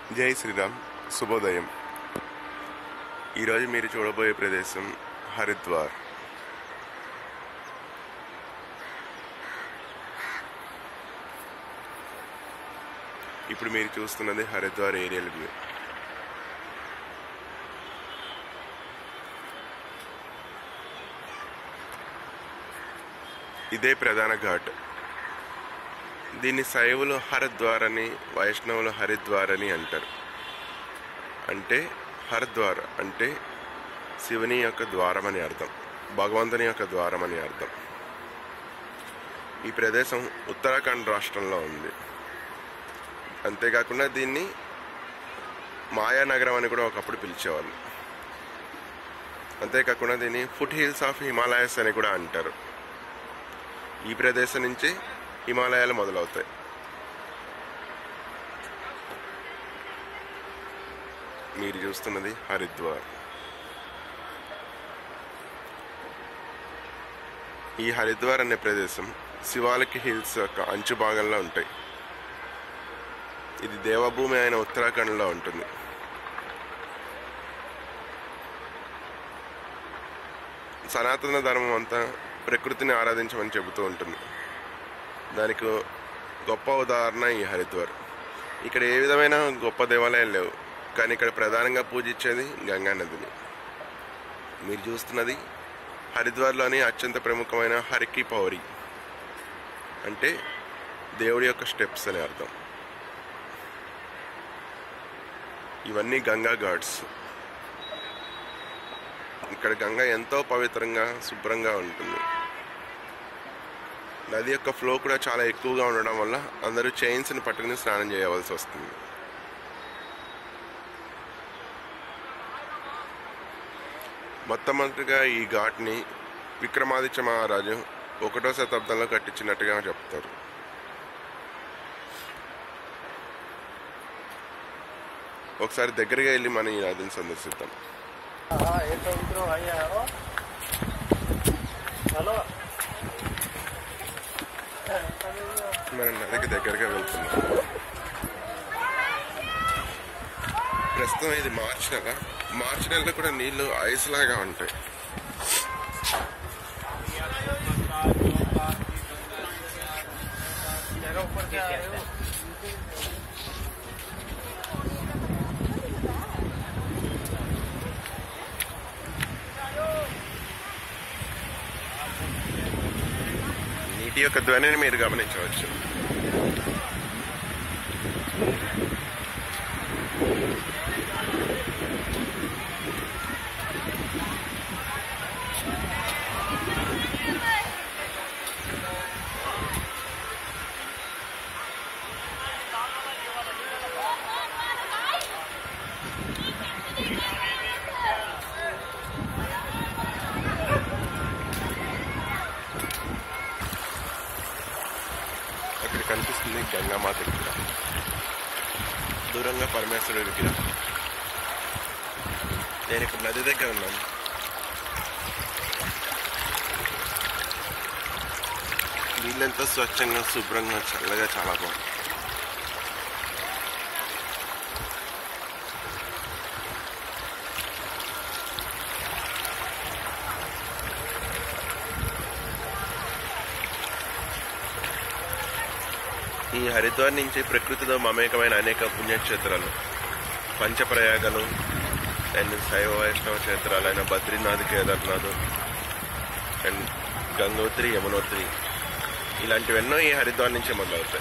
జై శ్రీరామ్ శుభోదయం ఈరోజు మీరు చూడబోయే ప్రదేశం హరిద్వార్ ఇప్పుడు మీరు చూస్తున్నది హరిద్వార్ ఏరియల్ వ్యూ ఇదే ప్రధాన ఘాట్ దీన్ని శైవులు హరిద్వార్ అని వైష్ణవులు హరిద్వార్ అని అంటారు అంటే హరిద్వార్ అంటే శివుని యొక్క ద్వారం అని అర్థం భగవంతుని యొక్క ద్వారం అని అర్థం ఈ ప్రదేశం ఉత్తరాఖండ్ రాష్ట్రంలో ఉంది అంతేకాకుండా దీన్ని మాయానగరం అని కూడా ఒకప్పుడు పిలిచేవాళ్ళు అంతేకాకుండా దీన్ని ఫుట్ హిల్స్ ఆఫ్ హిమాలయస్ అని కూడా అంటారు ఈ ప్రదేశం నుంచి హిమాలయాలు మొదలవుతాయి మీరు చూస్తున్నది హరిద్వార్ ఈ హరిద్వార్ అనే ప్రదేశం శివాలిక్ హిల్స్ యొక్క అంచు భాగంలో ఉంటాయి ఇది దేవభూమి అయిన ఉత్తరాఖండ్లో ఉంటుంది సనాతన ధర్మం అంతా ప్రకృతిని ఆరాధించమని చెబుతూ ఉంటుంది దానికి గొప్ప ఉదాహరణ ఈ హరిద్వార్ ఇక్కడ ఏ విధమైన గొప్ప దేవాలయాలు లేవు కానీ ఇక్కడ ప్రధానంగా పూజించేది గంగా నదిని మీరు చూస్తున్నది హరిద్వార్లోని అత్యంత ప్రముఖమైన హరికి పౌరి అంటే దేవుడి యొక్క స్టెప్స్ అని అర్థం ఇవన్నీ గంగా ఘాట్స్ ఇక్కడ గంగ ఎంతో పవిత్రంగా శుభ్రంగా ఉంటుంది నది యొక్క ఫ్లో కూడా చాలా ఎక్కువగా ఉండడం వల్ల అందరూ చైన్స్ని పట్టుకుని స్నానం చేయవలసి వస్తుంది మొట్టమొదటిగా ఈ ఘాట్ని విక్రమాదిత్య మహారాజు ఒకటో శతాబ్దంలో కట్టించినట్టుగా చెప్తారు ఒకసారి దగ్గరగా వెళ్ళి మనం ఈ నదిని సందర్శిద్దాం हाँ ये तो उतरो भाई आओ चलो మనం నదికి దగ్గరగా వెళ్తున్నాం ప్రస్తుతం ఇది మార్చి నెల మార్చి నెలలో కూడా నీళ్లు ఐస్ లాగా ఉంటాయి जगह ऊपर क्या है वो? నీటి యొక్క ధ్వనిని మీరు గమనించవచ్చు అక్కడ కనిపిస్తుంది గంగామాత విగ్రహం దూరంగా పరమేశ్వరుడి విగ్రహం నేను ఇప్పుడు నది దగ్గర ఉన్నాను నీళ్ళెంతో స్వచ్ఛంగా శుభ్రంగా చల్లగా చాలా బాగుంది ఈ హరిద్వార్ నుంచి ప్రకృతితో మమేకమైన అనేక పుణ్యక్షేత్రాలు పంచప్రయాగలు అండ్ శైవ వైష్ణవ క్షేత్రాలైన బద్రీనాథ్ కేదార్నాథ్ అండ్ గంగోత్రి యమునోత్రి ఇలాంటివెన్నో ఈ హరిద్వార్ నుంచే మొదలవుతాయి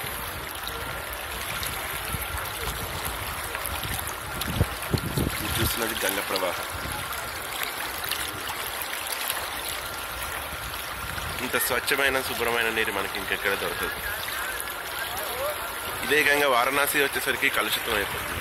ఇది చూస్తున్నది గంగ ప్రవాహం ఇంత స్వచ్ఛమైన శుభ్రమైన నీరు మనకి ఇంకెక్కడ దొరకదు ఇదే గంగ వారణాసి వచ్చేసరికి కలుషితం అయిపోతుంది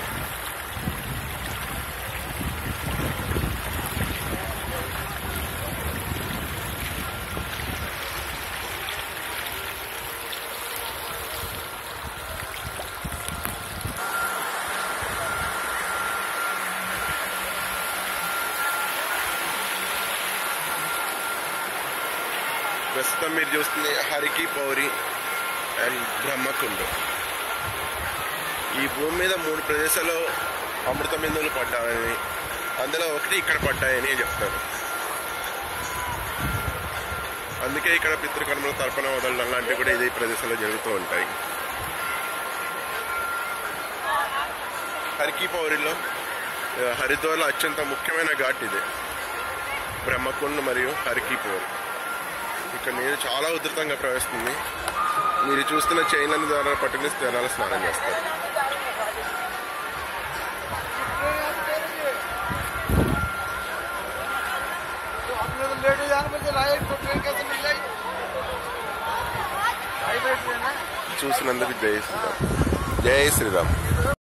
ప్రస్తుతం మీరు చూస్తుంది హరికి పౌరి అండ్ బ్రహ్మకుండం ఈ భూమి మీద మూడు ప్రదేశాల్లో అమృత బిందువులు పడ్డాయని అందులో ఒకటి ఇక్కడ పడ్డాయని చెప్తారు అందుకే ఇక్కడ పితృకర్మల తర్పణ వదలడం లాంటివి కూడా ఇదే ప్రదేశంలో జరుగుతూ ఉంటాయి హరికి పౌరిలో ఆ, హరిద్వార్లో అత్యంత ముఖ్యమైన ఘాట్ ఇది బ్రహ్మకుండ్ మరియు హరికి పౌరి ఇక్కడ నీరు చాలా ఉధృతంగా ప్రవహిస్తుంది మీరు చూస్తున్న చైన్ల ద్వారా పట్టుకుని స్థిరాలు స్నానం చేస్తారు तो हमने तो लेट जाने बजे लाए तो ट्रेन कैसे मिल जाएगी प्राइवेट ट्रेन है చూసినందుకు జై శ్రీరామ్ జై శ్రీరామ్